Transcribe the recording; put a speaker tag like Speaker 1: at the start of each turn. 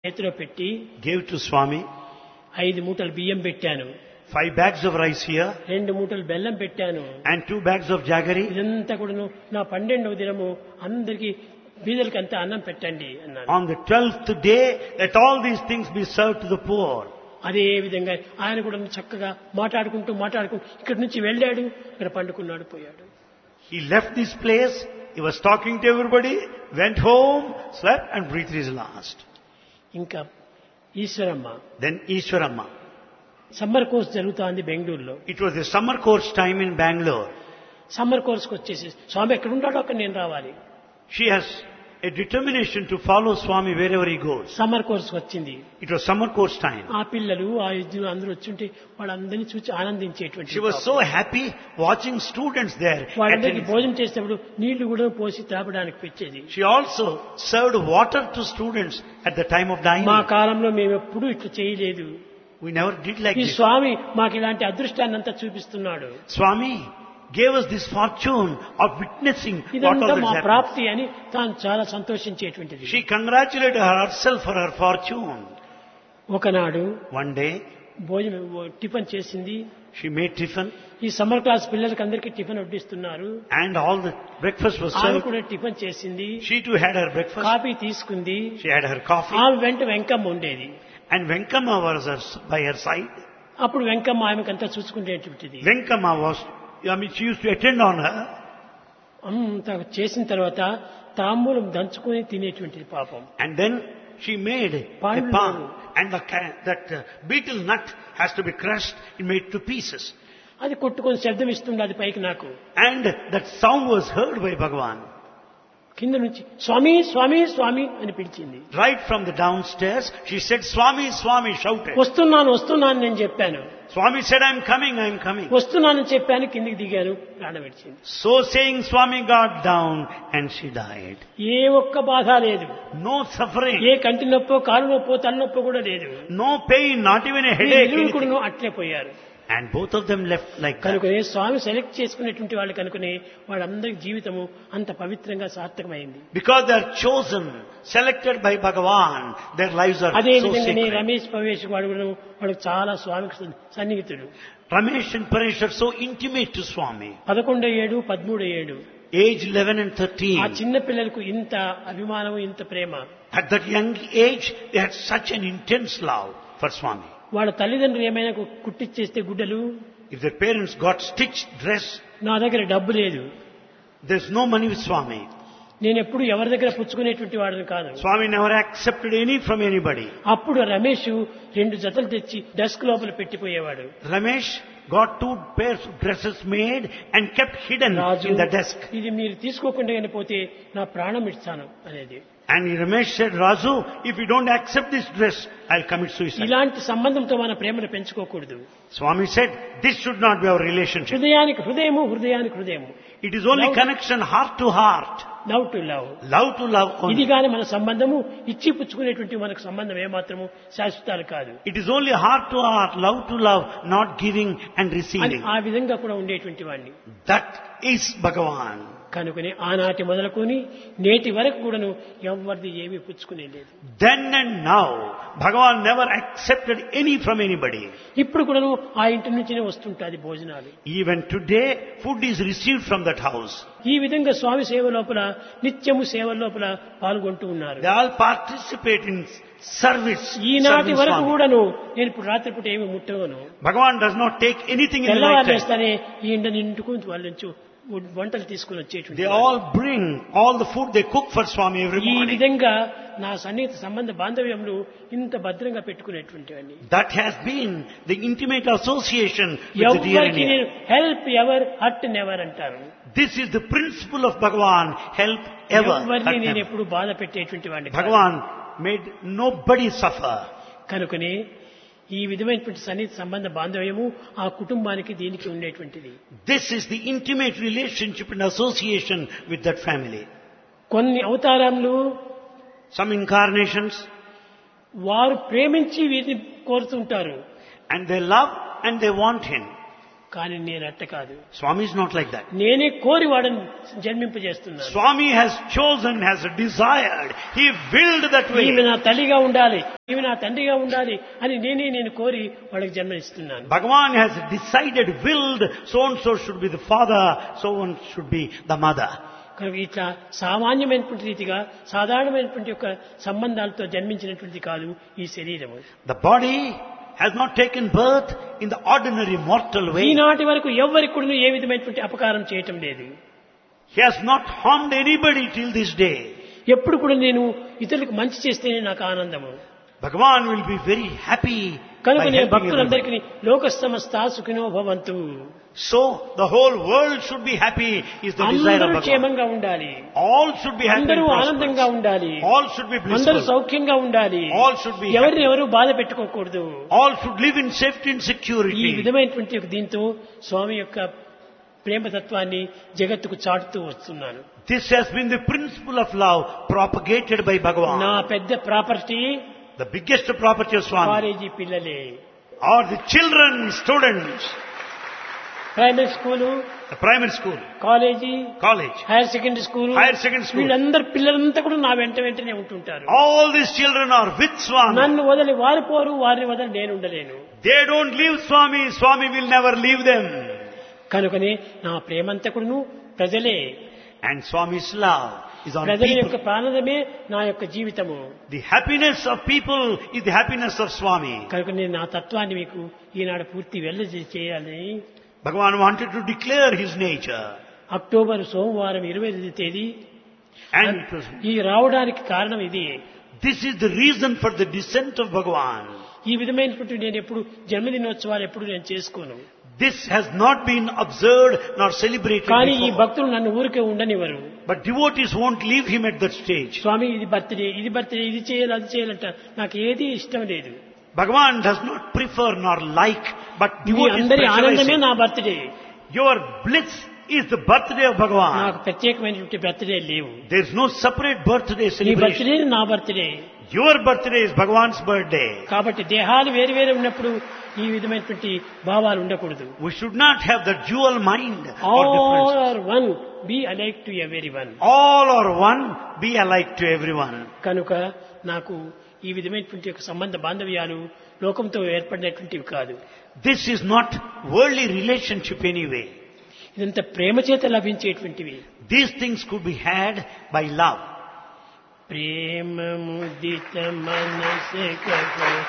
Speaker 1: చేతిలో పెట్టి
Speaker 2: gave to Swami.
Speaker 1: ఐదు మూటలు బియ్యం పెట్టాను
Speaker 2: Five bags of rice here
Speaker 1: రెండు మూటలు బెల్లం పెట్టాను
Speaker 2: and two bags of jaggery.
Speaker 1: ఇదంతా కూడాను నా పన్నెండవ దినము అందరికి బీదలకి అంతా అన్నం పెట్టండి అన్నాను
Speaker 2: On the twelfth day, let all these things be served to the poor.
Speaker 1: అదే విధంగా ఆయన కూడా చక్కగా మాట్లాడుకుంటూ మాట్లాడుకుంటూ ఇక్కడి నుంచి వెళ్ళాడు ఇక్కడ పండుకున్నాడు పోయాడు
Speaker 2: He left this place, he was talking to everybody, went home, slept and breathed his last.
Speaker 1: ఇంకా Eswaramma
Speaker 2: Then Ishwaramma.
Speaker 1: Summer course జరుగుతోంది బెంగళూరులో
Speaker 2: It was the summer course time in Bangalore.
Speaker 1: Summer కోర్స్కి వచ్చేసి స్వామి ఎక్కడ ఉంటాడో అక్కడ నేను రావాలి
Speaker 2: She has a determination to follow Swami wherever he goes.
Speaker 1: Summer కోర్స్కి వచ్చింది
Speaker 2: It was summer course time.
Speaker 1: ఆ పిల్లలు ఆ ఇద్దరు అందరూ వచ్చుంటే వాళ్ళందరినీ చూసి ఆనందించేటువంటి
Speaker 2: She was so happy watching students there.
Speaker 1: వాళ్ళందరికీ
Speaker 2: attending.
Speaker 1: భోజనం చేసేటప్పుడు నీళ్లు కూడా పోసి తాపడానికి పెట్టేది
Speaker 2: She also served water to students at the time of dining.
Speaker 1: మా కాలంలో మేము ఎప్పుడూ ఇట్లా చేయలేదు
Speaker 2: We never did like
Speaker 1: ఈ
Speaker 2: this.
Speaker 1: స్వామి మాకు ఇలాంటి అదృష్టాన్ని అంతా చూపిస్తున్నాడు
Speaker 2: Swami gave us this fortune of witnessing what
Speaker 1: ఇదంతా
Speaker 2: all
Speaker 1: మా
Speaker 2: this happened.
Speaker 1: ప్రాప్తి అని తాను చాలా సంతోషించేటువంటిది
Speaker 2: She congratulated herself for her fortune.
Speaker 1: ఒకనాడు
Speaker 2: One day,
Speaker 1: భోజనం టిఫిన్ చేసింది
Speaker 2: she made tiffin
Speaker 1: ఈ సమ్మర్ క్లాస్ పిల్లలకి అందరికీ టిఫిన్ వడ్డిస్తున్నారు
Speaker 2: and all the breakfast was
Speaker 1: ఆమె
Speaker 2: served.
Speaker 1: కూడా టిఫిన్ చేసింది
Speaker 2: She too had her breakfast.
Speaker 1: Coffee తీసుకుంది
Speaker 2: She had her coffee.
Speaker 1: ఆమె వెంట వెంకమ్మ ఉండేది
Speaker 2: And Venkama was her, by her side.
Speaker 1: అప్పుడు Venkamma ఆమెకంతా చూసుకునేటువంటిది
Speaker 2: Venkama was, I mean, she used to attend on her.
Speaker 1: అంత చేసిన తర్వాత తాంబూలం దంచుకొని తినేటువంటిది పాపం
Speaker 2: And then she made a
Speaker 1: Pandu.
Speaker 2: palm. And the, ca- that uh, beetle nut has to be crushed and made to pieces.
Speaker 1: అది కొట్టుకొని శబ్దం ఇస్తుంది అది పైకి నాకు
Speaker 2: And that sound was heard by Bhagavan.
Speaker 1: కింద నుంచి స్వామి స్వామి స్వామి అని పిలిచింది
Speaker 2: Right from the downstairs, she said, Swami, Swami, shouted.
Speaker 1: వస్తున్నాను వస్తున్నాను నేను చెప్పాను
Speaker 2: Swami said, I'm coming, I'm coming.
Speaker 1: వస్తున్నానని చెప్పాను కిందికి దిగాను ప్రాణం విడిచింది
Speaker 2: So saying, Swami got down and she died.
Speaker 1: ఏ ఒక్క బాధ లేదు
Speaker 2: No suffering,
Speaker 1: ఏ కంటి నొప్పో కాలు నొప్పో తలనొప్పో కూడా లేదు
Speaker 2: no pain, not even a
Speaker 1: ఈ
Speaker 2: headache.
Speaker 1: ఇరువురు
Speaker 2: anything.
Speaker 1: కూడా అట్లే పోయారు
Speaker 2: And both of them left like that.
Speaker 1: కనుకనే స్వామి సెలెక్ట్ చేసుకునేటువంటి వాళ్ళు కనుకనే వాళ్ళందరి జీవితము అంత పవిత్రంగా సార్థకమైంది
Speaker 2: Because they are chosen, selected by Bhagavan, their lives are
Speaker 1: అదే
Speaker 2: so
Speaker 1: విధంగానే
Speaker 2: sacred.
Speaker 1: రమేష్ పవేష్ వాడు కూడా వాడు చాలా స్వామికి సన్- సన్నిహితుడు
Speaker 2: Ramesh and Paresh are so intimate to Swami.
Speaker 1: పదకొండో ఏడు పదమూడో ఏడు
Speaker 2: Age 11 and
Speaker 1: ఆ
Speaker 2: 13.
Speaker 1: చిన్న పిల్లలకు ఇంత అభిమానము ఇంత ప్రేమ
Speaker 2: At that young age, they had such an intense love for Swami.
Speaker 1: వాళ్ళ తల్లిదండ్రులు ఏమైనా కు- కుట్టిచ్చేస్తే గుడ్డలు
Speaker 2: If their parents got stitched dress,
Speaker 1: నా దగ్గర డబ్బు లేదు
Speaker 2: there's no money with Swami.
Speaker 1: నేను ఎప్పుడు ఎవరి దగ్గర పుచ్చుకునేటువంటి వాడిని కాదు
Speaker 2: Swami never accepted any from anybody.
Speaker 1: అప్పుడు రమేష్ రెండు జతలు తెచ్చి డెస్క్ లోపల పెట్టిపోయేవాడు
Speaker 2: Ramesh got two pairs of dresses made and kept hidden
Speaker 1: Raju
Speaker 2: in the desk.
Speaker 1: ఇది మీరు తీసుకోకుండా కానీ పోతే నా ప్రాణం ఇస్తాను అనేది
Speaker 2: And Ramesh said, Raju, if you don't accept this dress, I'll commit suicide.
Speaker 1: ఇలాంటి సంబంధంతో మన ప్రేమను పెంచుకోకూడదు
Speaker 2: Swami said, this should not be our relationship.
Speaker 1: హృదయానికి హృదయము హృదయానికి హృదయము
Speaker 2: It is only
Speaker 1: Love-
Speaker 2: connection heart to heart.
Speaker 1: Love to love
Speaker 2: Love to love
Speaker 1: ఇది
Speaker 2: only.
Speaker 1: కానీ మన సంబంధము ఇచ్చి పుచ్చుకునేటువంటి మనకు సంబంధం ఏమాత్రము శాశ్వతాలు కాదు
Speaker 2: It is only heart to heart, love to love, not giving and
Speaker 1: అని
Speaker 2: receiving.
Speaker 1: ఆ విధంగా కూడా ఉండేటువంటి వాడిని
Speaker 2: That is Bhagavan.
Speaker 1: కనుకొని ఆనాటి మొదలుకొని నేటి వరకు కూడాను ఎవరిది ఏమీ పుచ్చుకునే లేదు
Speaker 2: Then and now, Bhagavan never accepted any from anybody.
Speaker 1: ఇప్పుడు కూడాను ఆ ఇంటి నుంచినే వస్తుంటాది భోజనాలు
Speaker 2: Even today, food is received from that house.
Speaker 1: ఈ విధంగా స్వామి సేవ లోపల నిత్యము సేవ లోపల పాల్గొంటూ ఉన్నారు
Speaker 2: They all participate in service.
Speaker 1: ఈనాటి
Speaker 2: serving
Speaker 1: వరకు
Speaker 2: Swami.
Speaker 1: కూడాను నేను ఇప్పుడు రాత్రిపూట ఏమి ముట్టవను
Speaker 2: Bhagavan does not take anything in the
Speaker 1: తెల్లవారు
Speaker 2: night time.
Speaker 1: చేస్తానే ఈ ఇంట నిండుకు వాళ్ళ నుంచి వంటలు తీసుకుని వచ్చేటువంటి
Speaker 2: They
Speaker 1: వారు.
Speaker 2: all bring all the food they cook for Swami every
Speaker 1: ఈ
Speaker 2: morning.
Speaker 1: విధంగా నా సన్నిహిత సంబంధ బాంధవ్యంలో ఇంత భద్రంగా పెట్టుకునేటువంటి వాడిని
Speaker 2: That has been the intimate association with the dear and
Speaker 1: ఎవరికి
Speaker 2: near.
Speaker 1: నేను హెల్ప్ ఎవర్ హర్ట్ నెవర్ అంటారు
Speaker 2: This is the principle of Bhagavan, help ever.
Speaker 1: ఎవరిని
Speaker 2: hurt
Speaker 1: నేను
Speaker 2: never.
Speaker 1: ఎప్పుడు బాధ పెట్టేటువంటి వాడిని కాదు.
Speaker 2: Bhagavan made nobody suffer.
Speaker 1: కనుకనే ఈ విధమైనటువంటి సన్నిహిత సంబంధ బాంధవ్యము ఆ కుటుంబానికి దీనికి ఉండేటువంటిది
Speaker 2: This is the intimate relationship and association with that family.
Speaker 1: కొన్ని అవతారములు
Speaker 2: Some incarnations,
Speaker 1: వారు ప్రేమించి వీరిని కోరుతుంటారు
Speaker 2: and they love and they want him.
Speaker 1: కానీ నేను అట్ట కాదు
Speaker 2: Swami is not like that.
Speaker 1: నేనే కోరి వాడని జన్మింపజేస్తున్నాను
Speaker 2: Swami has chosen, has desired. He willed that
Speaker 1: ఈమె
Speaker 2: way.
Speaker 1: నా తల్లిగా ఉండాలి ఈమె నా తండ్రిగా ఉండాలి అని నేనే నేను కోరి వాళ్ళకి జన్మనిస్తున్నాను
Speaker 2: Bhagavan has decided, willed, so and so should be the father, so one should be the mother.
Speaker 1: కనుక ఇట్లా సామాన్యమైనటువంటి రీతిగా సాధారణమైనటువంటి యొక్క సంబంధాలతో జన్మించినటువంటి కాదు ఈ శరీరము
Speaker 2: The body has not taken birth in the ordinary mortal way.
Speaker 1: ఈనాటి వరకు ఎవరికి కూడా ఏ విధమైనటువంటి అపకారం చేయటం లేదు
Speaker 2: He has not harmed anybody till this day.
Speaker 1: ఎప్పుడు కూడా నేను ఇతరులకు మంచి చేస్తేనే నాకు ఆనందము
Speaker 2: Bhagavan will be very happy
Speaker 1: కనుక
Speaker 2: by
Speaker 1: నేను
Speaker 2: helping everybody.
Speaker 1: భక్తులందరికీ లోక సమస్త సుఖినో భవంతు
Speaker 2: So the whole world should be happy is the desire of
Speaker 1: అందరూ
Speaker 2: Bhagavan.
Speaker 1: క్షేమంగా ఉండాలి
Speaker 2: All should be happy and
Speaker 1: అందరూ ఆనందంగా
Speaker 2: prosperous.
Speaker 1: ఉండాలి
Speaker 2: All should be
Speaker 1: అందరూ
Speaker 2: blissful.
Speaker 1: సౌఖ్యంగా ఉండాలి
Speaker 2: All should be
Speaker 1: ఎవరిని
Speaker 2: happy.
Speaker 1: ఎవరు బాధ పెట్టుకోకూడదు
Speaker 2: All should live in safety and
Speaker 1: ఈ
Speaker 2: security.
Speaker 1: విధమైనటువంటి ఒక దీంతో స్వామి యొక్క ప్రేమతత్వాన్ని జగత్తుకు చాటుతూ వస్తున్నాను
Speaker 2: This has been the principle of love propagated by
Speaker 1: నా
Speaker 2: Bhagavan.
Speaker 1: పెద్ద property
Speaker 2: The biggest property of Swami
Speaker 1: college పిల్లలే
Speaker 2: are the children, students,
Speaker 1: primary school
Speaker 2: the primary school,
Speaker 1: college
Speaker 2: college.
Speaker 1: Higher secondary school
Speaker 2: Higher secondary school.
Speaker 1: వీళ్ళందరూ పిల్లలంతా కూడా నా వెంట వెంటనే ఉంటుంటారు
Speaker 2: All these children are with Swami.
Speaker 1: నన్ను వదిలి వారు పోరు వారిని వదిలి నేను ఉండలేను
Speaker 2: They don't leave Swami. Swami will never leave them.
Speaker 1: కనుకని నా ప్రేమంతా కూడాను ప్రజలే
Speaker 2: And Swami's love is on
Speaker 1: ప్రజల యొక్క
Speaker 2: people.
Speaker 1: ప్రాణదమే నా యొక్క జీవితము
Speaker 2: The happiness of people is the happiness of Swami.
Speaker 1: కనుక నేను నా తత్వాన్ని మీకు ఈనాడు పూర్తి వెళ్ళ చేయాలని
Speaker 2: Bhagavan wanted to declare his nature.
Speaker 1: October సోమవారం ఇరవై తేదీ
Speaker 2: And it was,
Speaker 1: ఈ రావడానికి కారణం ఇది
Speaker 2: this is the reason for the descent of Bhagavan.
Speaker 1: ఈ విధమైనటువంటి నేను ఎప్పుడు జన్మదినోత్సవాలు ఎప్పుడు నేను చేసుకోను
Speaker 2: This has not been observed nor celebrated
Speaker 1: కానీ ఈ
Speaker 2: before.
Speaker 1: భక్తులు నన్ను ఊరికే ఉండనివ్వరు
Speaker 2: But devotees won't leave him at that stage.
Speaker 1: స్వామి ఇది బర్త్డే ఇది బర్త్డే ఇది చేయాలి అది చేయాలంట నాకు ఏది ఇష్టం లేదు
Speaker 2: Bhagavan does not prefer nor like, but
Speaker 1: me
Speaker 2: devotees
Speaker 1: అందరి ఆనందమే
Speaker 2: pressurizing.
Speaker 1: నా birthday
Speaker 2: Your bliss is the birthday of Bhagavan.
Speaker 1: నాకు ప్రత్యేకమైనటువంటి బర్త్డే లేవు
Speaker 2: There is no separate birthday
Speaker 1: నీ
Speaker 2: celebration.
Speaker 1: బర్త్డే నా birthday
Speaker 2: Your birthday is Bhagavan's birthday.
Speaker 1: కాబట్టి దేహాలు వేరు వేరు ఉన్నప్పుడు ఈ విధమైనటువంటి భావాలు ఉండకూడదు
Speaker 2: We should not have the dual mind or
Speaker 1: all
Speaker 2: difference.
Speaker 1: Are one be alike to everyone
Speaker 2: All are one, be alike to everyone.
Speaker 1: కనుక నాకు ఈ విధమైనటువంటి యొక్క సంబంధ బాంధవ్యాలు లోకంతో ఏర్పడినటువంటివి కాదు
Speaker 2: This is not worldly relationship anyway.
Speaker 1: ఇదంతా ప్రేమ చేత లభించేటువంటివి
Speaker 2: These things could be had by love.
Speaker 1: ప్రేమ ముదిత మనస